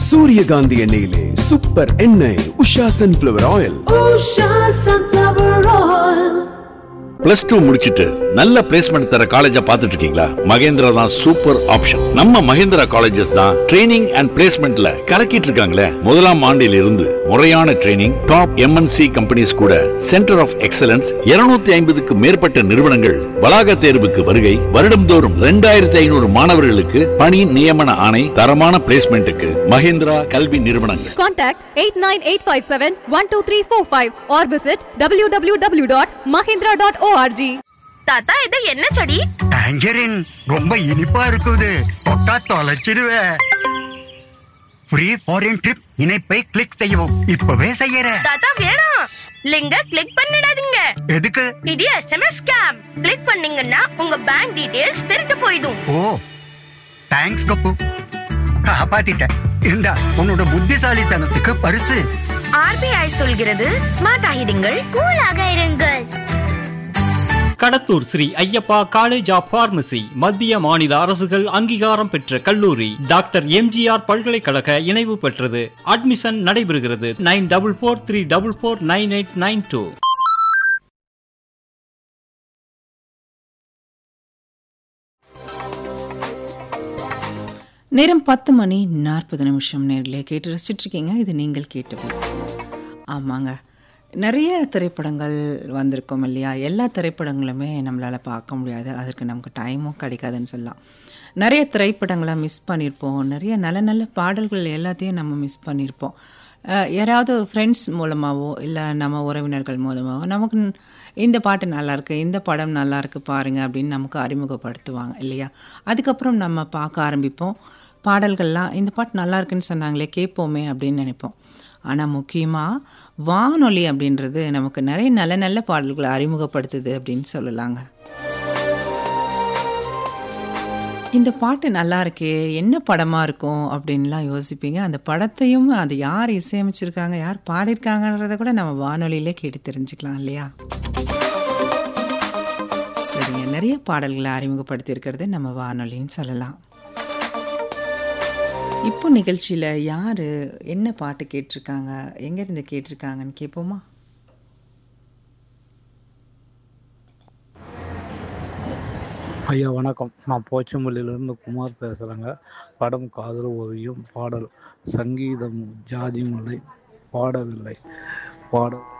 சூரியகாந்தி எண்ணெயிலே சூப்பர் எண்ணெய் Usha sunflower oil Usha Sunflower Oil. Plus two முடிச்சிட்டு நல்ல பிளேஸ்மெண்ட் தர காலேஜா பார்த்துட்டு இருக்கீங்களா மகேந்திரா தான் சூப்பர் ஆப்ஷன் நம்ம மகேந்திரா காலேஜஸ் தான் ட்ரைனிங் அண்ட் பிளேஸ்மெண்ட்ல கலக்கிட்டு இருக்காங்களே முதலாம் ஆண்டில் இருந்து முறையான ட்ரைனிங் டாப் எம்என்சி கம்பெனிஸ் கூட சென்டர் ஆஃப் எக்ஸலன்ஸ் 250 ஐம்பதுக்கு மேற்பட்ட நிறுவனங்கள் வளாக தேர்வுக்கு வருகை வருடம்தோறும் ரெண்டாயிரத்தி ஐநூறு மாணவர்களுக்கு பணி நியமன ஆணை தரமான பிளேஸ்மெண்ட்டுக்கு மகேந்திரா கல்வி நிறுவனங்கள் Contact 89857-12345 or visit www.mahindra.org. தாத்தா இது என்ன செடி டேங்கரின் ரொம்ப இனிப்பா இருக்குது தொட்டா தொலைச்சிடுவேன் ஃப்ரீ ஃபாரின் ட்ரிப் இணைப்பை கிளிக் செய்யவும் இப்பவே செய்யறேன் தாத்தா வேணாம் லிங்க கிளிக் பண்ணிடாதீங்க எதுக்கு இது எஸ்எம்எஸ் ஸ்கேம் கிளிக் பண்ணீங்கன்னா உங்க பேங்க் டீடைல்ஸ் திருட்டு போயிடும் ஓ தேங்க்ஸ் கப்பு காப்பாத்திட்டேன் இந்தா உன்னோட புத்திசாலித்தனத்துக்கு பரிசு ஆர்பிஐ சொல்கிறது ஸ்மார்ட் ஆகிடுங்கள் கூலாக இருங்கள் Kadathur Shri Ayyappa college of pharmacy மத்திய மாநில அரசுகள் அங்கீகாரம் பெற்ற கல்லூரி டாக்டர் எம்ஜிஆர் பல்கலைக்கழக இணைவு பெற்றது அட்மிஷன் நடைபெறுகிறது nine double four three double four nine eight nine two நேரம் பத்து மணி நாற்பது நிமிஷம் நேரில் கேட்டு ரசிச்சிட்டு இருக்கீங்க இது நீங்கள் கேட்டது ஆமாங்க நிறைய திரைப்படங்கள் வந்திருக்கோம் இல்லையா எல்லா திரைப்படங்களுமே நம்மளால் பார்க்க முடியாது அதற்கு நமக்கு டைமும் கிடைக்காதுன்னு சொல்லலாம் நிறைய திரைப்படங்களை மிஸ் பண்ணியிருப்போம் நிறைய நல்ல நல்ல பாடல்கள் எல்லாத்தையும் நம்ம மிஸ் பண்ணியிருப்போம் அஹ், யாராவது ஃப்ரெண்ட்ஸ் மூலமாகவோ இல்லை நம்ம உறவினர்கள் மூலமாகவோ நமக்கு ந- இந்த பாட்டு நல்லா இருக்கு இந்த படம் நல்லா இருக்கு பாருங்க அப்படின்னு நமக்கு அறிமுகப்படுத்துவாங்க இல்லையா அதுக்கப்புறம் நம்ம பார்க்க ஆரம்பிப்போம் பாடல்கள்லாம் இந்த பாட்டு நல்லா இருக்குன்னு சொன்னாங்களே கேட்போமே அப்படின்னு நினைப்போம் ஆனால் முக்கியமாக வானொலி அப்படின்றது நமக்கு நிறைய நல்ல நல்ல பாடல்களை அறிமுகப்படுத்துது அப்படின்னு சொல்லலாங்க இந்த பாட்டு நல்லா இருக்கே என்ன படமாக இருக்கும் அப்படின்லாம் யோசிப்பீங்க அந்த படத்தையும் அது யார் இசையமைச்சிருக்காங்க யார் பாடியிருக்காங்கன்றத கூட நம்ம வானொலியிலே கேட்டு தெரிஞ்சுக்கலாம் இல்லையா சரிங்க நிறைய பாடல்களை அறிமுகப்படுத்தியிருக்கிறது நம்ம வானொலின்னு சொல்லலாம் இப்போ நிகழ்ச்சியில் யார் என்ன பாட்டு கேட்டிருக்காங்க எங்கேருந்து கேட்டிருக்காங்கன்னு கேட்போமா ஐயா வணக்கம் நான் போச்சம்பள்ளியிலேருந்து குமார் பேசுகிறேங்க படம் காதல் ஓவியம் பாடல் சங்கீதம் ஜாதி மலை பாடவில்லை பாடல்